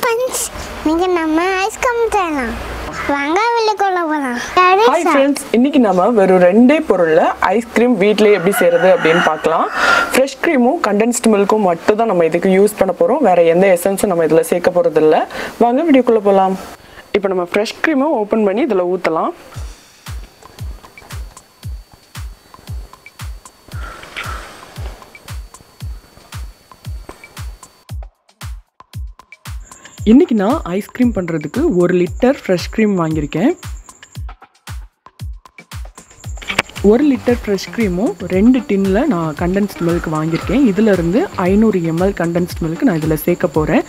friends இன்னைக்கு நம்ம ice cream செய்யலாம் வாங்க வெளிக்குள்ள போகலாம் ஹாய் ஃப்ரெண்ட்ஸ் இன்னைக்கு நம்ம வெறும் ரெண்டே பொருளில் ஐஸ்கிரீம் வீட்டிலே எப்படி செய்கிறது அப்படின்னு பார்க்கலாம் ஃப்ரெஷ் க்ரீமும் கண்டென்ஸ்ட் மில்க்கும் மட்டும் தான் நம்ம இதுக்கு யூஸ் பண்ண போகிறோம் வேற எந்த எசன்ஸும் நம்ம இதில் சேர்க்க போகிறது இல்லை வாங்க வீடியோக்குள்ளே போகலாம் இப்போ நம்ம ஃப்ரெஷ் க்ரீமை ஓப்பன் பண்ணி இதில் ஊற்றலாம் இன்னைக்கு நான் ஐஸ்கிரீம் பண்ணுறதுக்கு ஒரு லிட்டர் ஃப்ரெஷ் க்ரீம் வாங்கியிருக்கேன் ஒரு லிட்டர் ஃப்ரெஷ் க்ரீமும் ரெண்டு டின்னில் நான் கண்டென்ஸ்ட் மில்க் வாங்கியிருக்கேன் இதிலிருந்து ஐநூறு எம்எல் கண்டென்ஸ்ட் மில்க் நான் இதில் சேர்க்க போகிறேன்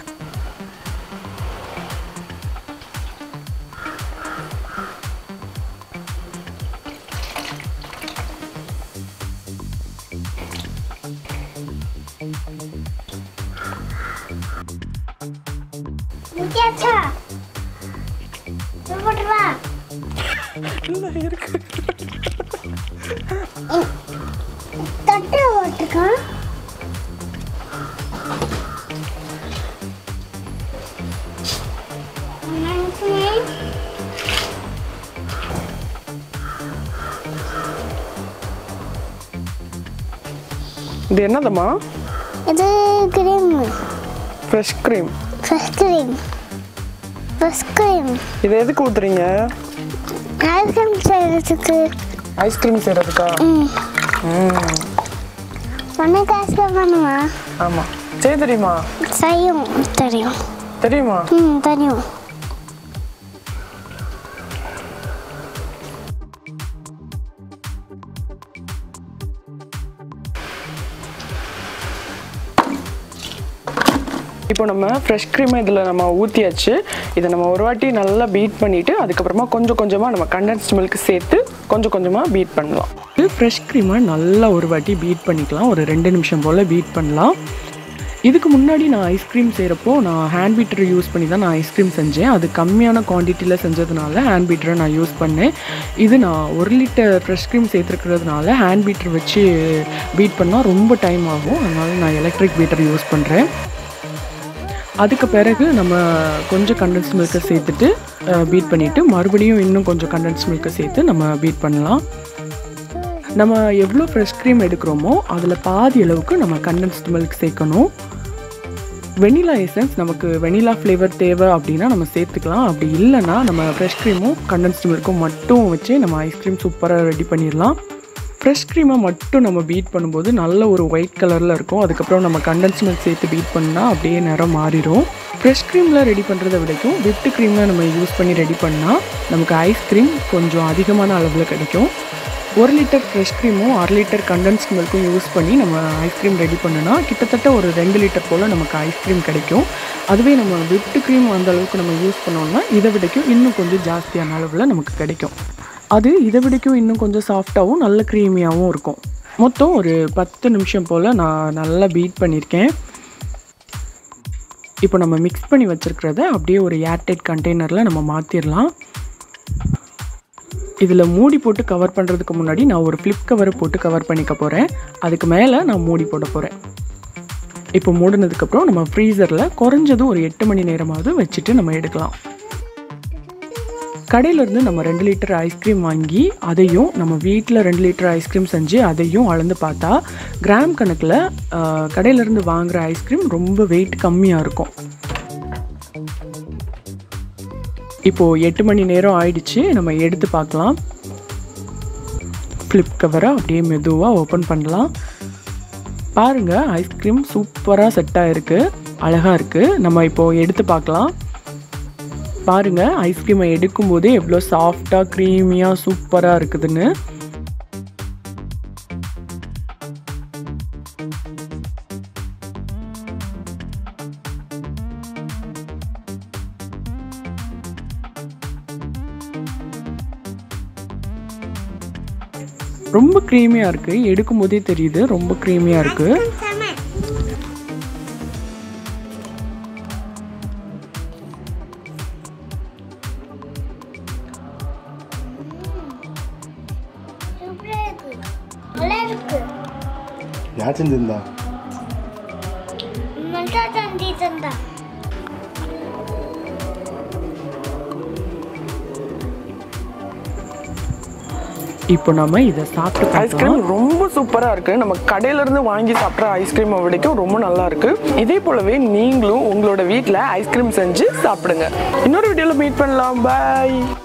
முக்கியாச்சா போட்டு வா இருக்கு தட்டு ஓட்டுக்கான் இது என்னதம்மா இது cream fresh cream fresh cream fresh cream இதை எதுக்கு ஊற்றுறீங்க ஐஸ்கிரீம் செய்யறதுக்கு ஐஸ்கிரீம் செய்கிறதுக்கா ம் ம் உனக்கு ஐஸ்கிரீம் பண்ணுவா ஆமாம் செய்ய தெரியுமா செய்யும் தெரியும் தெரியுமா ம் தெரியும் இப்போ நம்ம ஃப்ரெஷ் க்ரீமை இதில் நம்ம ஊற்றியாச்சு இதை நம்ம ஒரு வாட்டி நல்லா பீட் பண்ணிவிட்டு அதுக்கப்புறமா கொஞ்சம் கொஞ்சமாக நம்ம கண்டென்ஸ்ட் மில்க் சேர்த்து கொஞ்சம் கொஞ்சமாக பீட் பண்ணலாம் இது ஃப்ரெஷ் க்ரீமை நல்லா ஒரு வாட்டி பீட் பண்ணிக்கலாம் ஒரு ரெண்டு நிமிஷம் போல் பீட் பண்ணலாம் இதுக்கு முன்னாடி நான் ஐஸ்கிரீம் செய்கிறப்போ நான் ஹேண்ட் பீட்டர் யூஸ் பண்ணி தான் நான் ஐஸ்கிரீம் செஞ்சேன் அது கம்மியான குவான்டிட்டியில் செஞ்சதுனால ஹேண்ட் பீட்டரை நான் யூஸ் பண்ணேன் இது நான் ஒரு லிட்டர் ஃப்ரெஷ் க்ரீம் சேர்த்துருக்கிறதுனால ஹேண்ட் பீட்டர் வச்சு பீட் பண்ணால் ரொம்ப டைம் ஆகும் அதனால நான் எலக்ட்ரிக் பீட்டர் யூஸ் பண்ணுறேன் அதுக்கு பிறகு நம்ம கொஞ்சம் கண்டென்ஸ் மில்கை சேர்த்துட்டு பீட் பண்ணிவிட்டு மறுபடியும் இன்னும் கொஞ்சம் கண்டென்ஸ் மில்கை சேர்த்து நம்ம பீட் பண்ணலாம் நம்ம எவ்வளோ ஃப்ரெஷ் க்ரீம் எடுக்கிறோமோ அதில் பாதி அளவுக்கு நம்ம கண்டென்ஸ்ட் மில்க் சேர்க்கணும் வெனிலா எசன்ஸ் நமக்கு வெனிலா ஃப்ளேவர் தேவை அப்படின்னா நம்ம சேர்த்துக்கலாம் அப்படி இல்லைன்னா நம்ம ஃப்ரெஷ் க்ரீமும் கண்டென்ஸ்ட் மில்க்கும் மட்டும் வச்சு நம்ம ஐஸ்கிரீம் சூப்பராக ரெடி பண்ணிடலாம் ஃப்ரெஷ் க்ரீமை மட்டும் நம்ம பீட் பண்ணும்போது நல்ல ஒரு ஒயிட் கலரில் இருக்கும் அதுக்கப்புறம் நம்ம கண்டென்ஸ் மில்க் சேர்த்து பீட் பண்ணால் அப்படியே நிறம் மாறிடும் ஃப்ரெஷ் க்ரீமில் ரெடி பண்ணுறதை விடைக்கும் விப்டு க்ரீமில் நம்ம யூஸ் பண்ணி ரெடி பண்ணால் நமக்கு ஐஸ்கிரீம் கொஞ்சம் அதிகமான அளவில் கிடைக்கும் ஒரு லிட்டர் ஃப்ரெஷ் க்ரீமும் அரை லிட்டர் கண்டென்ஸ்ட் மில்க்கும் யூஸ் பண்ணி நம்ம ஐஸ்கிரீம் ரெடி பண்ணுனா கிட்டத்தட்ட ஒரு ரெண்டு லிட்டர் போல் நமக்கு ஐஸ்கிரீம் கிடைக்கும் அதுவே நம்ம விப்டு க்ரீம் அந்த அளவுக்கு நம்ம யூஸ் பண்ணோம்னா இதை விடைக்கும் இன்னும் கொஞ்சம் ஜாஸ்தியான அளவில் நமக்கு கிடைக்கும் அது இதை விடைக்கும் இன்னும் கொஞ்சம் சாஃப்டாகவும் நல்ல க்ரீமியாகவும் இருக்கும் மொத்தம் ஒரு பத்து நிமிஷம் போல் நான் நல்லா பீட் பண்ணியிருக்கேன் இப்போ நம்ம மிக்ஸ் பண்ணி வச்சுருக்கிறத அப்படியே ஒரு ஏர்டைட் கண்டெய்னரில் நம்ம மாற்றிடலாம் இதில் மூடி போட்டு கவர் பண்ணுறதுக்கு முன்னாடி நான் ஒரு ஃப்ளிப் கவரை போட்டு கவர் பண்ணிக்க போகிறேன் அதுக்கு மேலே நான் மூடி போட போகிறேன் இப்போ மூடினதுக்கப்புறம் நம்ம ஃப்ரீசரில் குறைஞ்சதும் ஒரு எட்டு மணி நேரமாவது வச்சுட்டு நம்ம எடுக்கலாம் கடையிலேருந்து நம்ம ரெண்டு லிட்டர் ஐஸ்கிரீம் வாங்கி அதையும் நம்ம வீட்டில் ரெண்டு லிட்டர் ஐஸ்கிரீம் செஞ்சு அதையும் அளந்து பார்த்தா கிராம் கணக்கில் கடையிலேருந்து வாங்குகிற ஐஸ்கிரீம் ரொம்ப வெயிட் கம்மியாக இருக்கும் இப்போது எட்டு மணி நேரம் ஆயிடுச்சு நம்ம எடுத்து பார்க்கலாம் ஃப்ளிப் கவரை அப்படியே மெதுவாக ஓப்பன் பண்ணலாம் பாருங்கள் ஐஸ்கிரீம் சூப்பராக செட் ஆகிருக்கு அழகாக இருக்குது நம்ம இப்போது எடுத்து பார்க்கலாம் பாருங்கள் ஐஸ்கிரீமை எடுக்கும்போதே எவ்வளோ சாஃப்டாக க்ரீமியாக சூப்பராக இருக்குதுன்னு ரொம்ப க்ரீமியாக இருக்குது எடுக்கும்போதே தெரியுது ரொம்ப க்ரீமியாக இருக்குது நல்லா இருக்கு யார் செஞ்சிருந்தா மல்டா தந்தி தந்தா இப்போ நம்ம இதை சாப்பிட்டு ஐஸ்கிரீம் ரொம்ப சூப்பரா இருக்கு நம்ம கடையில இருந்து வாங்கி சாப்பிட்ற ஐஸ்கிரீமை விடைக்கும் ரொம்ப நல்லா இருக்கு இதே போலவே நீங்களும் உங்களோட வீட்ல ஐஸ்கிரீம் செஞ்சு சாப்பிடுங்க இன்னொரு வீடியோல மீட் பண்ணலாம் பாய்